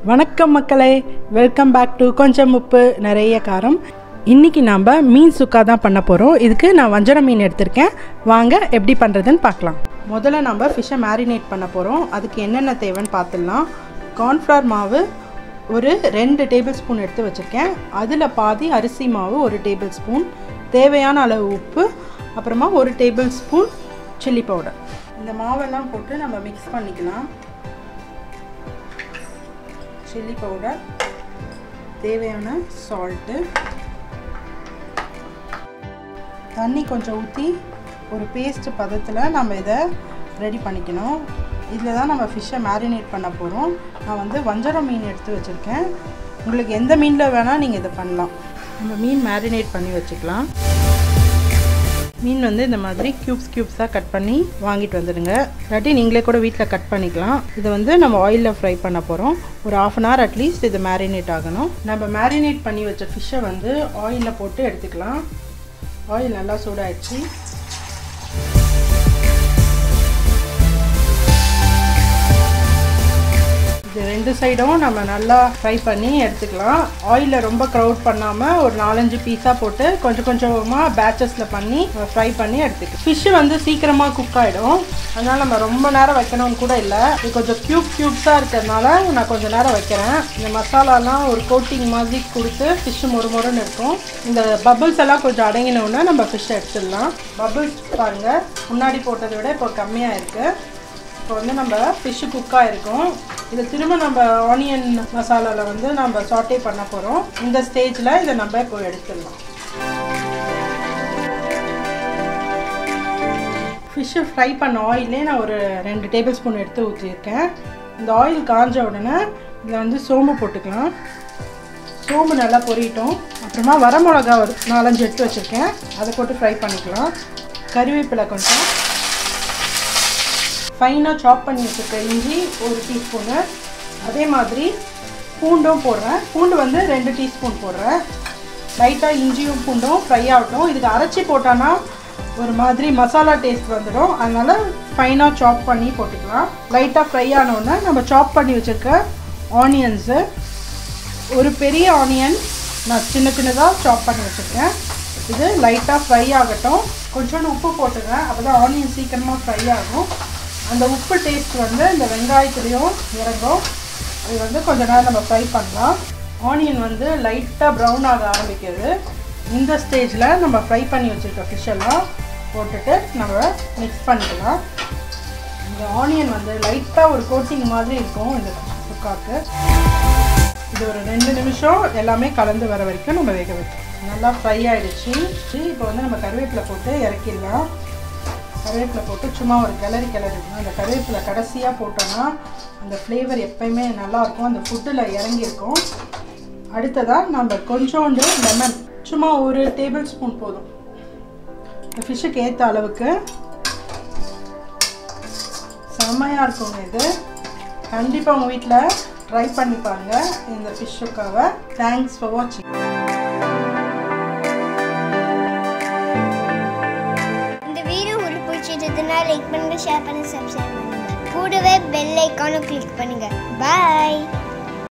வணக்கம் மக்களே welcome back to கொஞ்சம் உப்பு நிறைய காரம் இன்றைக்கி நாம் மீன் சுக்கா தான் பண்ண போகிறோம் இதுக்கு நான் வஞ்சர மீன் எடுத்திருக்கேன் வாங்க எப்படி பண்ணுறதுன்னு பார்க்கலாம் முதல்ல நம்ம ஃபிஷ்ஷை மேரினேட் பண்ண போகிறோம் அதுக்கு என்னென்ன தேவைன்னு பார்த்துடலாம் கார்ன்ஃப்ளவர் மாவு ஒரு ரெண்டு டேபிள் ஸ்பூன் எடுத்து வச்சுருக்கேன் அதில் பாதி அரிசி மாவு ஒரு டேபிள் ஸ்பூன் தேவையான அளவு உப்பு அப்புறமா ஒரு டேபிள் ஸ்பூன் சில்லி பவுடர் இந்த மாவெல்லாம் போட்டு நம்ம மிக்ஸ் பண்ணிக்கலாம் சில்லி பவுடர் தேவையான சால்ட்டு தண்ணி கொஞ்சம் ஊற்றி ஒரு பேஸ்ட் பதத்தில் நம்ம இதை ரெடி பண்ணிக்கணும் இதில் தான் நம்ம ஃபிஷ்ஷை மேரினேட் பண்ண போகிறோம் நான் வந்து வஞ்சரம் மீன் எடுத்து வச்சுருக்கேன் உங்களுக்கு எந்த மீனில் வேணால் நீங்கள் இதை பண்ணலாம் நம்ம மீன் மேரினேட் பண்ணி வச்சுக்கலாம் மீன் வந்து இந்த மாதிரி க்யூப்ஸ் க்யூப்ஸாக கட் பண்ணி வாங்கிட்டு வந்துடுங்க இல்லாட்டி நீங்களே கூட வீட்டில் கட் பண்ணிக்கலாம் இதை வந்து நம்ம ஆயிலில் ஃப்ரை பண்ண போகிறோம் ஒரு ஆஃப் அன் ஹவர் அட்லீஸ்ட் இது மேரினேட் ஆகணும் நம்ம மேரினேட் பண்ணி வச்ச ஃபிஷ்ஷை வந்து ஆயிலில் போட்டு எடுத்துக்கலாம் ஆயில் நல்லா சூடாயிடுச்சு இது ரெண்டு சைடும் நம்ம நல்லா ஃப்ரை பண்ணி எடுத்துக்கலாம் ஆயிலில் ரொம்ப க்ரௌட் பண்ணாமல் ஒரு நாலஞ்சு பீஸாக போட்டு கொஞ்சம் கொஞ்சமாக பேச்சஸில் பண்ணி ஃப்ரை பண்ணி எடுத்துக்கலாம் ஃபிஷ்ஷு வந்து சீக்கிரமாக குக் ஆகிடும் அதனால் நம்ம ரொம்ப நேரம் வைக்கணும்னு கூட இல்லை இது கொஞ்சம் க்யூப் க்யூப்ஸாக இருக்கிறதுனால நான் கொஞ்சம் நேரம் வைக்கிறேன் இந்த மசாலாலாம் ஒரு கோட்டிங் மாதிரி கொடுத்து ஃபிஷ்ஷு மொறு மொறுன்னு இருக்கும் இந்த பபிள்ஸ் எல்லாம் கொஞ்சம் அடங்கினோன்னா நம்ம ஃபிஷ்ஷை எடுத்துடலாம் பபிள்ஸ் பாருங்கள் முன்னாடி போட்டதை விட இப்போ கம்மியாக இருக்குது இப்போ வந்து நம்ம ஃபிஷ்ஷு குக்காக இருக்கும் இதை திரும்ப நம்ம ஆனியன் மசாலாவில் வந்து நம்ம சாட்டே பண்ண போகிறோம் இந்த ஸ்டேஜில் இதை நம்ம இப்போ எடுத்துடலாம் ஃபிஷ்ஷு ஃப்ரை பண்ண ஆயிலே நான் ஒரு ரெண்டு டேபிள் ஸ்பூன் எடுத்து ஊற்றிருக்கேன் இந்த ஆயில் காஞ்ச உடனே இதில் வந்து சோம்பு போட்டுக்கலாம் சோம்பு நல்லா பொரியட்டும் அப்புறமா வரமிளகா ஒரு நாலஞ்சு எடுத்து வச்சுருக்கேன் அதை போட்டு ஃப்ரை பண்ணிக்கலாம் கறிவேப்பிலை கொஞ்சம் ஃபைனாக சாப் பண்ணி வச்சுருக்க இஞ்சி ஒரு டீஸ்பூனு அதே மாதிரி பூண்டும் போடுறேன் பூண்டு வந்து ரெண்டு டீஸ்பூன் போடுறேன் லைட்டாக இஞ்சியும் பூண்டும் ஃப்ரை ஆகட்டும் இதுக்கு அரைச்சி போட்டான்னா ஒரு மாதிரி மசாலா டேஸ்ட் வந்துடும் அதனால் ஃபைனாக சாப் பண்ணி போட்டுக்கலாம் லைட்டாக ஃப்ரை ஆனோடனே நம்ம சாப் பண்ணி வச்சுருக்க ஆனியன்ஸு ஒரு பெரிய ஆனியன் நான் சின்ன சின்னதாக சாப் பண்ணி வச்சுருக்கேன் இது லைட்டாக ஃப்ரை ஆகட்டும் கொஞ்சோண்டு உப்பு போட்டுங்க அப்போ தான் ஆனியன் சீக்கிரமாக ஃப்ரை ஆகும் அந்த உப்பு டேஸ்ட் வந்து இந்த வெங்காயத்துலேயும் இறங்கும் அது வந்து கொஞ்ச நேரம் நம்ம ஃப்ரை பண்ணலாம் ஆனியன் வந்து லைட்டாக ப்ரௌன் ஆக ஆரம்பிக்கிறது இந்த ஸ்டேஜில் நம்ம ஃப்ரை பண்ணி வச்சுருக்க ஃபிஷ் எல்லாம் போட்டுட்டு நம்ம மிக்ஸ் பண்ணிக்கலாம் இந்த ஆனியன் வந்து லைட்டாக ஒரு கோட்டிங் மாதிரி இருக்கும் இந்த சுக்காக்கு இது ஒரு ரெண்டு நிமிஷம் எல்லாமே கலந்து வர வரைக்கும் நம்ம வேக வைக்கணும் நல்லா ஃப்ரை ஆகிடுச்சு இப்போ வந்து நம்ம கருவேப்பிலை போட்டு இறக்கிடலாம் கருவேப்பிலை போட்டு சும்மா ஒரு கிளறி கிளறிடணும் அந்த கருவேப்பிலை கடைசியாக போட்டோன்னா அந்த ஃப்ளேவர் எப்பயுமே நல்லாயிருக்கும் அந்த ஃபுட்டில் இறங்கியிருக்கும் அடுத்ததாக நம்ம கொஞ்சோண்டு லெமன் சும்மா ஒரு டேபிள் ஸ்பூன் போதும் இந்த ஃபிஷ்ஷுக்கு ஏற்ற அளவுக்கு செம்மையாக இருக்குங்க இது கண்டிப்பாக உங்கள் வீட்டில் ட்ரை பண்ணி பாருங்கள் இந்த ஃபிஷ் சுக்காவை தேங்க்ஸ் ஃபார் வாட்சிங் பிடிச்சிருந்ததுன்னா லைக் பண்ணுங்க ஷேர் பண்ணுங்க சப்ஸ்கிரைப் பண்ணுங்க கூடவே பெல் ஐக்கானும் கிளிக் பண்ணுங்க பாய்